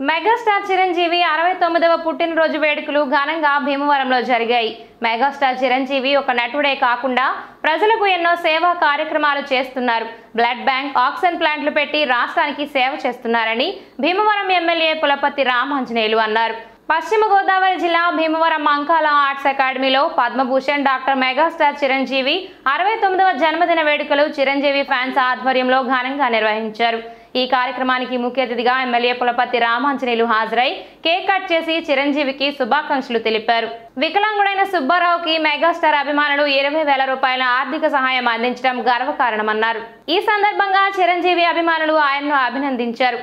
Megastar Chiranjeevi అరవై తొమ్మిదవ పుట్టినరోజు వేడుకలు ఘనంగా భీమవరంలో జరిగాయి మెగాస్టార్ చిరంజీవి ఒక నటుడే కాకుండా ప్రజలకు ఎన్నో సేవా కార్యక్రమాలు చేస్తున్నారు బ్లడ్ బ్యాంక్ ఆక్సిజన్ ప్లాంట్లు పెట్టి రాష్ట్రానికి సేవ చేస్తున్నారని భీమవరం ఎమ్మెల్యే పులపతి రామాంజనేయులు అన్నారు పశ్చిమ గోదావరి జిల్లా భీమవరం మంకాల ఆర్ట్స్ అకాడమీలో పద్మభూషణ్ డాక్టర్ మెగాస్టార్ చిరంజీవి అరవై తొమ్మిదవ జన్మదిన వేడుకలు చిరంజీవి ఫ్యాన్స్ ఆధ్వర్యంలో ఘనంగా నిర్వహించారు ఈ కార్యక్రమానికి ముఖ్య అతిథిగా ఎమ్మెల్యే పులపతి రామాంజనేయులు హాజరై కేక్ కట్ చేసి చిరంజీవికి శుభాకాంక్షలు తెలిపారు వికలాంగుడైన సుబ్బారావుకి మెగాస్టార్ అభిమానులు ఇరవై వేల రూపాయల ఆర్థిక సహాయం అందించడం గర్వకారణమన్నారు ఈ సందర్భంగా చిరంజీవి అభిమానులు ఆయన్ను అభినందించారు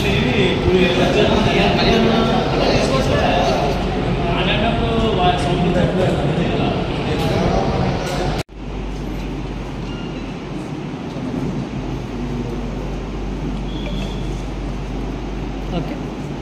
ఓకే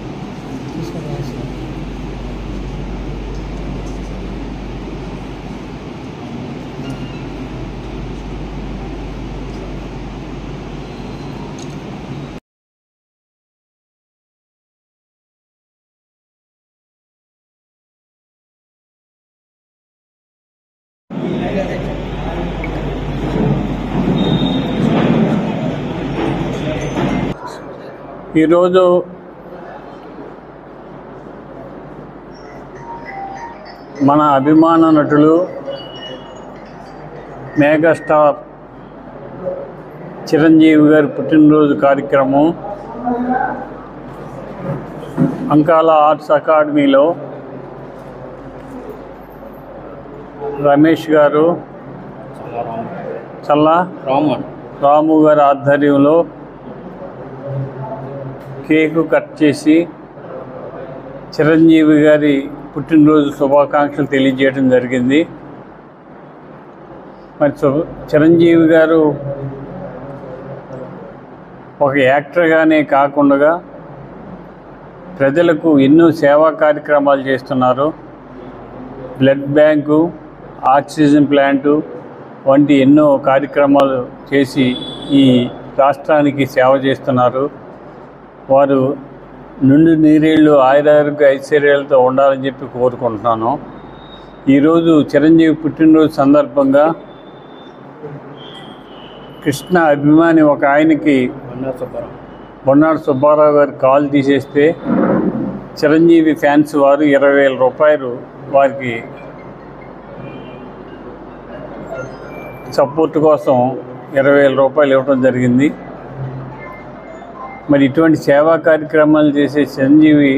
ఈరోజు మన అభిమాన నటులు మెగాస్టార్ చిరంజీవి గారి పుట్టినరోజు కార్యక్రమం అంకాల ఆర్ట్స్ అకాడమీలో రమేష్ గారు చల్లా రామన్ రాము గారి ఆధ్వర్యంలో కేకు కట్ చేసి చిరంజీవి గారి పుట్టినరోజు శుభాకాంక్షలు తెలియజేయడం జరిగింది మరి సు- చిరంజీవి గారు ఒక యాక్టర్గానే కాకుండా ప్రజలకు ఎన్నో సేవా కార్యక్రమాలు చేస్తున్నారు బ్లడ్ బ్యాంకు ఆక్సిజన్ ప్లాంటు వంటి ఎన్నో కార్యక్రమాలు చేసి ఈ రాష్ట్రానికి సేవ చేస్తున్నారు వారు నుండి నీరేళ్ళు ఆయురారోగ్య ఐశ్వర్యాలతో ఉండాలని చెప్పి కోరుకుంటున్నాను ఈరోజు చిరంజీవి పుట్టినరోజు సందర్భంగా కృష్ణ అభిమాని ఒక ఆయనకి బండారు సుబ్బారావు బొన్నాడు సుబ్బారావు గారు కాల్ తీసేస్తే చిరంజీవి ఫ్యాన్స్ వారు ఇరవై వేల రూపాయలు వారికి సపోర్ట్ కోసం ఇరవై వేల రూపాయలు ఇవ్వడం జరిగింది మరి ఇటువంటి సేవా కార్యక్రమాలు చేసే చిరంజీవి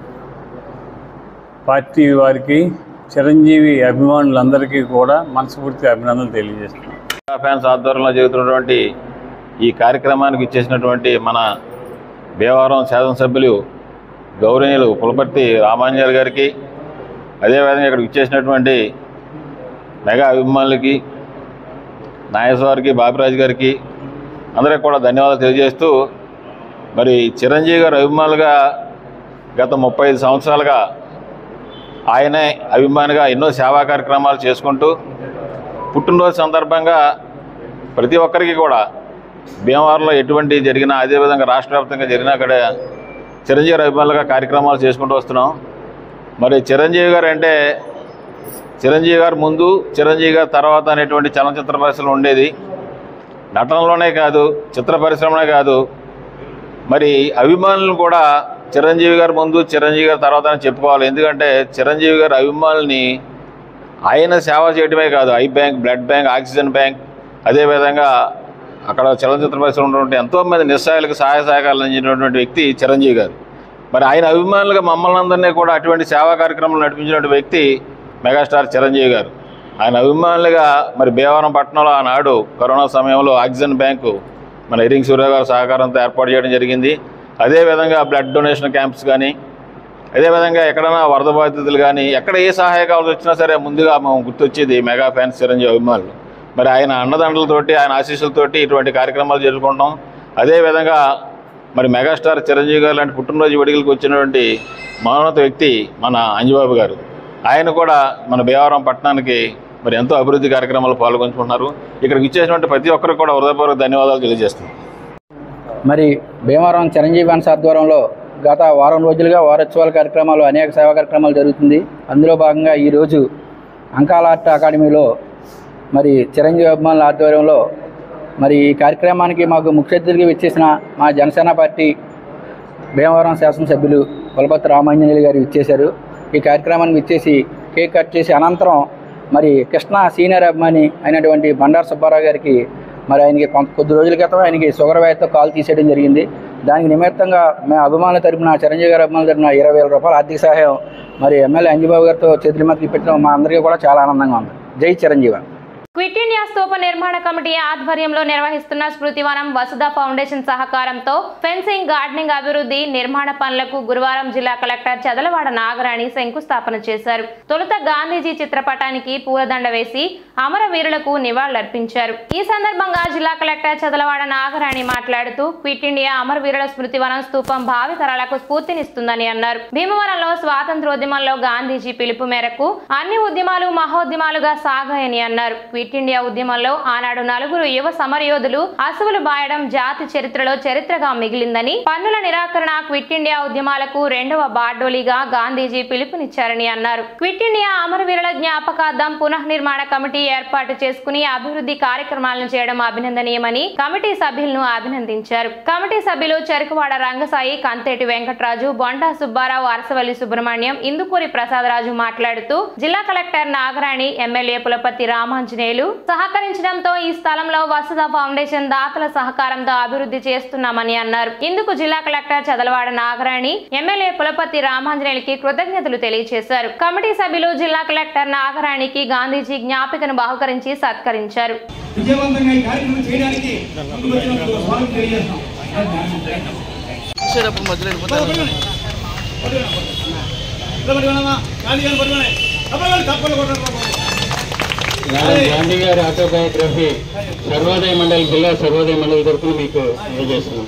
పార్టీ వారికి చిరంజీవి అభిమానులందరికీ కూడా మనస్ఫూర్తి అభినందనలు తెలియజేస్తున్నాను ఫ్యాన్స్ ఆధ్వర్యంలో జరుగుతున్నటువంటి ఈ కార్యక్రమానికి ఇచ్చేసినటువంటి మన భీమవరం శాసనసభ్యులు గౌరవనీయులు పులపర్తి రామాంజర్ గారికి అదేవిధంగా ఇక్కడికి ఇచ్చేసినటువంటి మెగా అభిమానులకి నాగేశ్వరికి బాబిరాజు గారికి అందరికి కూడా ధన్యవాదాలు తెలియజేస్తూ మరి చిరంజీవి గారు అభిమానులుగా గత ముప్పై ఐదు సంవత్సరాలుగా ఆయనే అభిమానిగా ఎన్నో సేవా కార్యక్రమాలు చేసుకుంటూ పుట్టినరోజు సందర్భంగా ప్రతి ఒక్కరికి కూడా భీమవరంలో ఎటువంటి జరిగినా అదేవిధంగా రాష్ట్ర వ్యాప్తంగా జరిగినా అక్కడ చిరంజీవి అభిమానులుగా కార్యక్రమాలు చేసుకుంటూ వస్తున్నాం మరి చిరంజీవి గారు అంటే చిరంజీవి గారు ముందు చిరంజీవి గారు తర్వాత అనేటువంటి చలనచిత్ర పరిశ్రమ ఉండేది నటనలోనే కాదు చిత్ర పరిశ్రమనే కాదు మరి అభిమానులను కూడా చిరంజీవి గారు ముందు చిరంజీవి గారు తర్వాత అని చెప్పుకోవాలి ఎందుకంటే చిరంజీవి గారు అభిమానుల్ని ఆయన సేవ చేయడమే కాదు eye bank blood bank oxygen bank అదేవిధంగా అక్కడ చలనచిత్ర పరిశ్రమ ఉన్నటువంటి ఎంతోమంది నిస్సాయాలకు సహాయ సహకారాలు అందించినటువంటి వ్యక్తి చిరంజీవి గారు మరి ఆయన అభిమానులుగా మమ్మల్ని అందరినీ కూడా అటువంటి సేవా కార్యక్రమాలు నడిపించినటువంటి వ్యక్తి మెగాస్టార్ చిరంజీవి గారు ఆయన అభిమానులుగా మరి భీమవరం పట్టణంలో ఆనాడు కరోనా సమయంలో ఆక్సిజన్ బ్యాంకు మన ఎరింగ్ సూర్య గారి సహకారంతో ఏర్పాటు చేయడం జరిగింది అదేవిధంగా బ్లడ్ డొనేషన్ క్యాంప్స్ కానీ అదేవిధంగా ఎక్కడైనా వరద బాధితులు కానీ ఎక్కడ ఏ సహాయ కావాల్సి వచ్చినా సరే ముందుగా మేము గుర్తొచ్చేది మెగా ఫ్యాన్స్ చిరంజీవి అభిమానులు మరి ఆయన అండదండలతోటి ఆయన ఆశీస్సులతోటి ఇటువంటి కార్యక్రమాలు జరుపుకుంటాం అదేవిధంగా మరి మెగాస్టార్ చిరంజీవి గారు లాంటి పుట్టినరోజు వేడుకలకు వచ్చినటువంటి మహోన్నత వ్యక్తి మన అంజబాబు గారు ఆయన కూడా మన భీమవరం పట్టణానికి మరి ఎంతో అభివృద్ధి కార్యక్రమాలు పాల్గొంచుకుంటున్నారు ఇక్కడికి ఇచ్చేసినటువంటి ప్రతి ఒక్కరికి కూడా హృదయపూర్వక ధన్యవాదాలు తెలియజేస్తున్నాం మరి భీమవరం చిరంజీవి వన్స్ ఆధ్వర్యంలో గత వారం రోజులుగా వారోత్సవాల కార్యక్రమాలు అనేక సేవా కార్యక్రమాలు జరుగుతుంది అందులో భాగంగా ఈరోజు అంకాల ఆర్ట్ అకాడమీలో మరి చిరంజీవి అభిమానుల ఆధ్వర్యంలో మరి ఈ కార్యక్రమానికి మాకు ముఖ్య అతిథులుగా విచ్చేసిన మా జనసేన పార్టీ భీమవరం శాసనసభ్యులు కులపతి రామాంజనేయులు గారు ఇచ్చేశారు ఈ కార్యక్రమానికి ఇచ్చేసి కేక్ కట్ చేసి అనంతరం మరి కృష్ణ సీనియర్ అభిమాని అయినటువంటి బండారు సుబ్బారావు గారికి మరి ఆయనకి కొంత కొద్ది రోజుల క్రితం ఆయనకి షుగర్ వ్యాధితో కాల్ తీసేయడం జరిగింది దానికి నిమిత్తంగా మేము అభిమానుల తరపున చిరంజీవి గారి అభిమానుల తరపున ఇరవై వేల రూపాయల ఆర్థిక సహాయం మరి ఎమ్మెల్యే అంజబాబు గారితో చేతుల మీదకి పెట్టడం మా అందరికీ కూడా చాలా ఆనందంగా ఉంది జై చిరంజీవి క్విట్ ఇండియా స్తూప నిర్మాణ కమిటీ ఆధ్వర్యంలో నిర్వహిస్తున్న స్మృతివనం వసుధ ఫౌండేషన్ సహకారంతో ఫెన్సింగ్ గార్డెనింగ్ అభివృద్ధి నిర్మాణ పనులకు గురువారం జిల్లా కలెక్టర్ చదలవాడ నాగరాణి శంకుస్థాపన చేశారు తొలుత గాంధీజీ చిత్రపటానికి పూలదండ వేసి అమరవీరులకు నివాళులర్పించారు ఈ సందర్భంగా జిల్లా కలెక్టర్ చదలవాడ నాగరాణి మాట్లాడుతూ క్విట్ ఇండియా అమరవీరుల స్మృతివనం స్తూపం భావి తరాలకు స్ఫూర్తినిస్తుందని అన్నారు భీమవరంలో స్వాతంత్రోద్యమంలో గాంధీజీ పిలుపు మేరకు అన్ని ఉద్యమాలు మహోద్యమాలుగా సాగాయని అన్నారు క్విట్ ఇండియా ఉద్యమంలో ఆనాడు నలుగురు యువ సమరయోధులు అసువులు బాయడం జాతి చరిత్రలో చరిత్రగా మిగిలిందని పన్నుల నిరాకరణ క్విట్ ఇండియా ఉద్యమాలకు రెండవ బార్డోలీగా గాంధీజీ పిలుపునిచ్చారని అన్నారు క్విట్ ఇండియా అమరవీరుల జ్ఞాపకార్థం పునఃనిర్మాణ కమిటీ ఏర్పాటు చేసుకుని అభివృద్ధి కార్యక్రమాలను చేయడం అభినందనీయమని కమిటీ సభ్యులను అభినందించారు కమిటీ సభ్యులు చెరుకువాడ రంగసాయి కంతేటి వెంకటరాజు బొండా సుబ్బారావు అరసవల్లి సుబ్రహ్మణ్యం ఇందుకూరి ప్రసాదరాజు మాట్లాడుతూ జిల్లా కలెక్టర్ నాగరాణి ఎమ్మెల్యే పులపతి రామాంజనేయులు సహకరించడంతో ఈ స్థలంలో వసుధ ఫౌండేషన్ దాతల సహకారంతో అభివృద్ధి చేస్తున్నామని అన్నారు ఇందుకు జిల్లా కలెక్టర్ చదలవాడ నాగరాణి ఎమ్మెల్యే పులపతి రామాంజనేయులకి కృతజ్ఞతలు తెలియజేశారు కమిటీ సభ్యులు జిల్లా కలెక్టర్ నాగరాణికి గాంధీజీ జ్ఞాపికను బహుకరించి సత్కరించారు విజయవంతంగా ఈ కార్యక్రమం చేయడానికి ముందుకు వచ్చినందుకు స్వాగతం తెలియజేస్తాం గాంధీ గారి ఆటోబయోగ్రఫీ సర్వోదయ మండలి జిల్లా సర్వోదయ మండలి తరఫున మీకు అందజేస్తున్నాం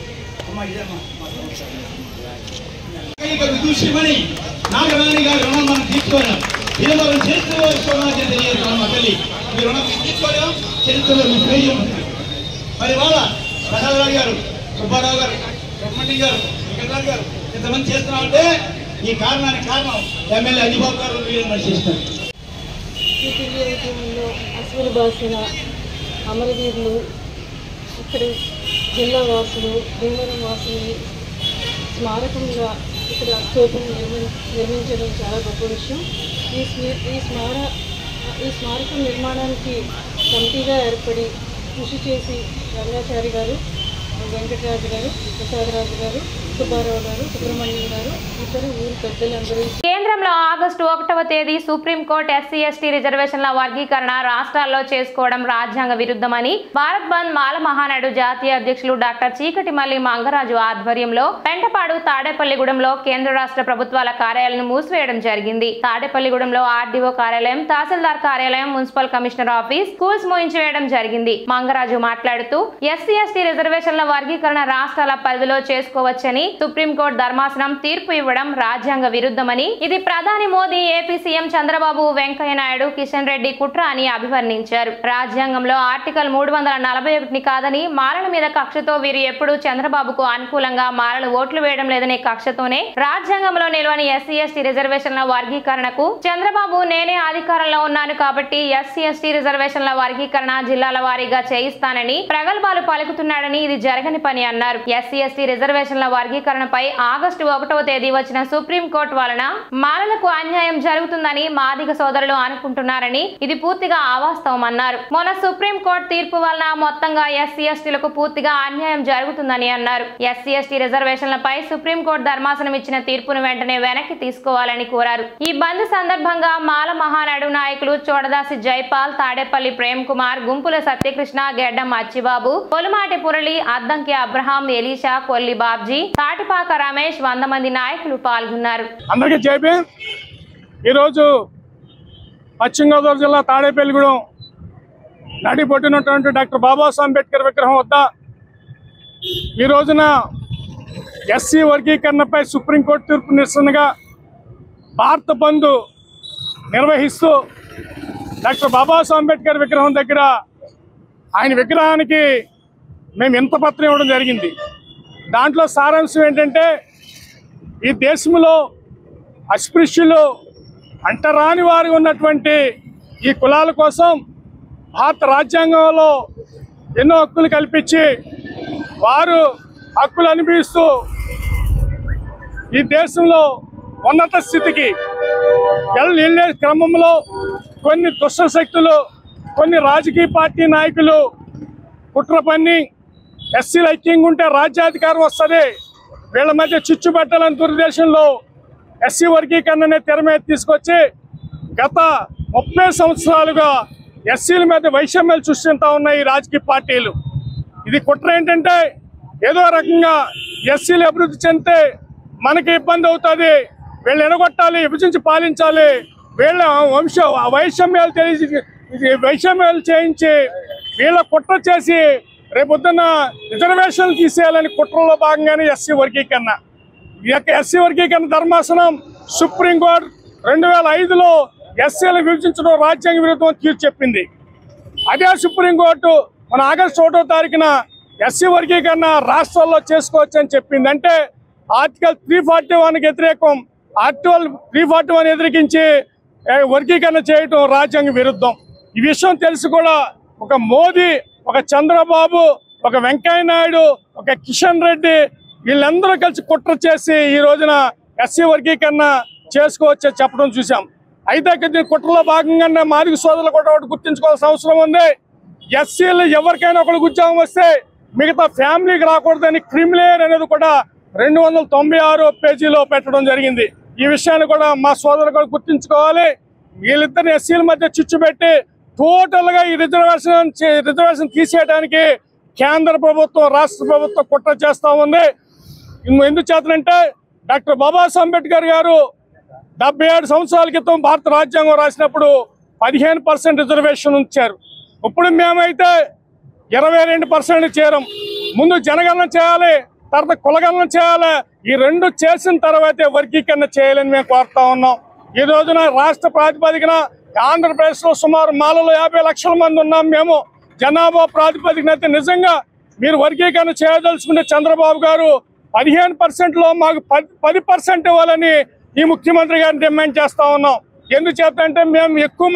విదూషిమని నాగరాణి గారి రుణం మనం తీసుకోలేం ఇది మనం చరిత్రలో విశ్వనాథం తెలియజేస్తున్నాం మా తల్లి మీ రుణం మేము తీసుకోలేం చరిత్రలో మీ పేరు ఉంది. మరి వాళ్ళ ప్రసాదరావు గారు సుబ్బారావు గారు సుబ్రహ్మణ్యం గారు వెంకటరావు గారు ఇంతమంది చేస్తున్నామంటే ఈ కారణానికి కారణం ఎమ్మెల్యే అంజిబాబు గారు వీళ్ళు మనిషి చేస్తారు ఈ ఉద్యమంలో అసువులు బాసిన అమరవీరులు ఇక్కడ జిల్లా వాసులు భీమవరం వాసులు స్మారకంగా ఇక్కడ స్తూపం నిర్మి నిర్మించడం చాలా గొప్ప విషయం ఈ స్మీ- ఈ స్మార ఈ స్మారకం నిర్మాణానికి కమిటీగా ఏర్పడి కృషి చేసి రంగాచారి గారు వెంకటరాజు గారు ప్రసాదరాజు గారు సుబ్బారావు గారు సుబ్రహ్మణ్యం గారు ఇతర ఊరి పెద్దలందరూ కేంద్రంలో ఆగస్టు ఒకటవ తేదీ సుప్రీంకోర్టు ఎస్సీ ఎస్టీ రిజర్వేషన్ల వర్గీకరణ రాష్ట్రాల్లో చేసుకోవడం రాజ్యాంగ విరుద్ధమని భారత్ బంద్ మాల మహానాడు జాతీయ అధ్యక్షులు డాక్టర్ చీకటి మల్లి మంగరాజు ఆధ్వర్యంలో పెంటపాడు తాడేపల్లిగూడెంలో కేంద్ర రాష్ట్ర ప్రభుత్వాల కార్యాలయాలను మూసివేయడం జరిగింది తాడేపల్లిగూడెంలో ఆర్డీఓ కార్యాలయం తహసీల్దార్ కార్యాలయం మున్సిపల్ కమిషనర్ ఆఫీస్ స్కూల్స్ మూయించివేయడం జరిగింది మంగరాజు మాట్లాడుతూ ఎస్సీ ఎస్టీ రిజర్వేషన్ల వర్గీకరణ రాష్ట్రాల పరిధిలో చేసుకోవచ్చని సుప్రీంకోర్టు ధర్మాసనం తీర్పు ఇవ్వడం రాజ్యాంగ విరుద్ధమని ఇది ప్రధాని మోదీ ఏపీ సీఎం చంద్రబాబు వెంకయ్య నాయుడు కిషన్ రెడ్డి కుట్ర అని అభివర్ణించారు రాజ్యాంగంలో ఆర్టికల్ మూడు వందల నలభై ఒకటిని కాదని మాలల మీద కక్షతో వీరు ఎప్పుడూ చంద్రబాబుకు అనుకూలంగా మాలలు ఓట్లు వేయడం లేదనే కక్షతోనే రాజ్యాంగంలో నిలవని ఎస్సీ ఎస్టీ రిజర్వేషన్ల వర్గీకరణకు చంద్రబాబు నేనే అధికారంలో ఉన్నాను కాబట్టి ఎస్సీ ఎస్టీ రిజర్వేషన్ల వర్గీకరణ జిల్లాల వారీగా చేయిస్తానని ప్రగల్భాలు పలుకుతున్నాడని ఇది జరగని పని అన్నారు ఎస్సీ ఎస్టీ రిజర్వేషన్ల వర్గీకరణపై ఆగస్టు ఒకటవ తేదీ వచ్చిన సుప్రీం కోర్టు వలన మాలలకు అన్యాయం జరుగుతుందని మాదిగ సోదరులు అనుకుంటున్నారని ఇది పూర్తిగా అవాస్తవం అన్నారు మొన్న సుప్రీం కోర్టు తీర్పు వలన మొత్తంగా ఎస్సీ ఎస్టీలకు పూర్తిగా అన్యాయం జరుగుతుందని అన్నారు ఎస్సీ ఎస్టీ రిజర్వేషన్లపై సుప్రీం కోర్టు ధర్మాసనం ఇచ్చిన తీర్పును వెంటనే వెనక్కి తీసుకోవాలని కోరారు ఈ బంద్ సందర్భంగా మాల మహానాడు నాయకులు చోడదాసి జైపాల్ తాడేపల్లి ప్రేమ్ కుమార్ గుంపుల సత్యకృష్ణ గెడ్డం అచ్చిబాబు పొలుమాటి పురళి అద్దంకి అబ్రహాం ఎలీషా కొల్లి బాబ్జీ తాటిపాక రమేష్ వంద మంది నాయకులు పాల్గొన్నారు అందరికీ జైపీ ఈరోజు పశ్చిమ గోదావరి జిల్లా తాడేపల్లిగూడెం నడి పొట్టినటువంటి డాక్టర్ బాబాసాహెబ్ అంబేద్కర్ విగ్రహం వద్ద ఈ రోజున ఎస్సీ వర్గీకరణపై సుప్రీంకోర్టు తీర్పు నిరసనగా భారత బంధు నిర్వహిస్తూ డాక్టర్ బాబాసాహెబ్ అంబేద్కర్ విగ్రహం దగ్గర ఆయన విగ్రహానికి మేము ఇంత పత్రం ఇవ్వడం జరిగింది దాంట్లో సారాంశం ఏంటంటే ఈ దేశంలో అస్పృశ్యులు అంటరాని వారి ఉన్నటువంటి ఈ కులాల కోసం భారత రాజ్యాంగంలో ఎన్నో హక్కులు కల్పించి వారు హక్కులు అనిపిస్తూ ఈ దేశంలో ఉన్నత స్థితికి వెళ్ళే క్రమంలో కొన్ని దుష్ట శక్తులు కొన్ని రాజకీయ పార్టీ నాయకులు కుట్ర పన్ని ఎస్సీలు ఐక్యంగా ఉంటే రాజ్యాధికారం వస్తుంది వీళ్ళ మధ్య చిచ్చు పెట్టాలని దురుద్దేశంలో ఎస్సీ వర్గీకరణనే తెర మీద తీసుకొచ్చి గత ముప్పై సంవత్సరాలుగా ఎస్సీల మీద వైషమ్యాలు సృష్టిస్తూ ఉన్నాయి ఈ రాజకీయ పార్టీలు ఇది కుట్ర ఏంటంటే ఏదో రకంగా ఎస్సీలు అభివృద్ధి చెందితే మనకి ఇబ్బంది అవుతుంది వీళ్ళు ఎనగొట్టాలి విభజించి పాలించాలి వీళ్ళ వంశ వైషమ్యాలు తెలిసి ఇది వైషమ్యాలు చేయించి వీళ్ళ కుట్ర చేసి రేపొద్దున్న రిజర్వేషన్లు తీసేయాలని కుట్రలో భాగంగానే ఎస్సీ వర్గీకరణ ఈ యొక్క ఎస్సీ వర్గీకరణ ధర్మాసనం సుప్రీంకోర్టు రెండు వేల ఐదులో ఎస్సీలు విభజించడం రాజ్యాంగ విరుద్ధం తీర్పు చెప్పింది అదే సుప్రీంకోర్టు మన ఆగస్టు ఒకటో తారీఖున ఎస్సీ వర్గీకరణ రాష్ట్రాల్లో చేసుకోవచ్చు అని చెప్పింది అంటే ఆర్టికల్ త్రీ ఫార్టీ వన్కి వ్యతిరేకం ఆర్టికల్ త్రీ ఫార్టీ వన్ వ్యతిరేకించి ఏ, వర్గీకరణ చేయటం రాజ్యాంగ విరుద్ధం ఈ విషయం తెలిసి కూడా ఒక మోదీ ఒక చంద్రబాబు ఒక వెంకయ్య నాయుడు ఒక కిషన్ రెడ్డి వీళ్ళందరూ కలిసి కుట్ర చేసి ఈ రోజున ఎస్సీ వర్గీకరణ చేసుకోవచ్చు అని చెప్పడం చూసాం అయితే దీని కుట్రలో భాగంగానే మాదిగ సోదరులు కూడా ఒకటి గుర్తించుకోవాల్సిన అవసరం ఉంది ఎస్సీలు ఎవరికైనా ఒకరికి ఉద్యోగం వస్తే మిగతా ఫ్యామిలీకి రాకూడదని క్రిమిలేయర్ అనేది కూడా రెండు వందల తొంభై ఆరో పేజీలో పెట్టడం జరిగింది ఈ విషయాన్ని కూడా మా సోదరులు కూడా గుర్తించుకోవాలి వీళ్ళిద్దరిని ఎస్సీల మధ్య చిచ్చు పెట్టి టోటల్ గా ఈ రిజర్వేషన్ చే- రిజర్వేషన్ తీసేయడానికి కేంద్ర ప్రభుత్వం రాష్ట్ర ప్రభుత్వం కుట్ర చేస్తా ఉంది ఇನ್ನು ఎందుకు చేతనంటే డాక్టర్ బాబాసాహెబ్ అంబేద్కర్ గారు డెబ్బై ఏడు సంవత్సరాల క్రితం భారత రాజ్యాంగం రాసినప్పుడు పదిహేను పర్సెంట్ రిజర్వేషన్ ఉంచారు ఇప్పుడు మేమైతే ఇరవై రెండు పర్సెంట్ చేరం ముందు జనగణన చేయాలి తర్వాత కులగణన చేయాలి ఈ రెండు చేసిన తర్వాతే వర్గీకరణ చేయాలని మేము కోరుతా ఉన్నాం ఈ రోజున రాష్ట్ర ప్రాతిపదికన ఆంధ్రప్రదేశ్లో సుమారు మాలలో యాభై లక్షల మంది ఉన్నాం మేము జనాభా ప్రాతిపదికన అయితే నిజంగా మీరు వర్గీకరణ చేయదలుచుకునే చంద్రబాబు గారు పదిహేను పర్సెంట్ లో మాకు పది పది పర్సెంట్ ఇవ్వాలని ఈ ముఖ్యమంత్రి గారిని డిమాండ్ చేస్తా ఉన్నాం ఎందుచేత అంటే మేము ఎక్కువ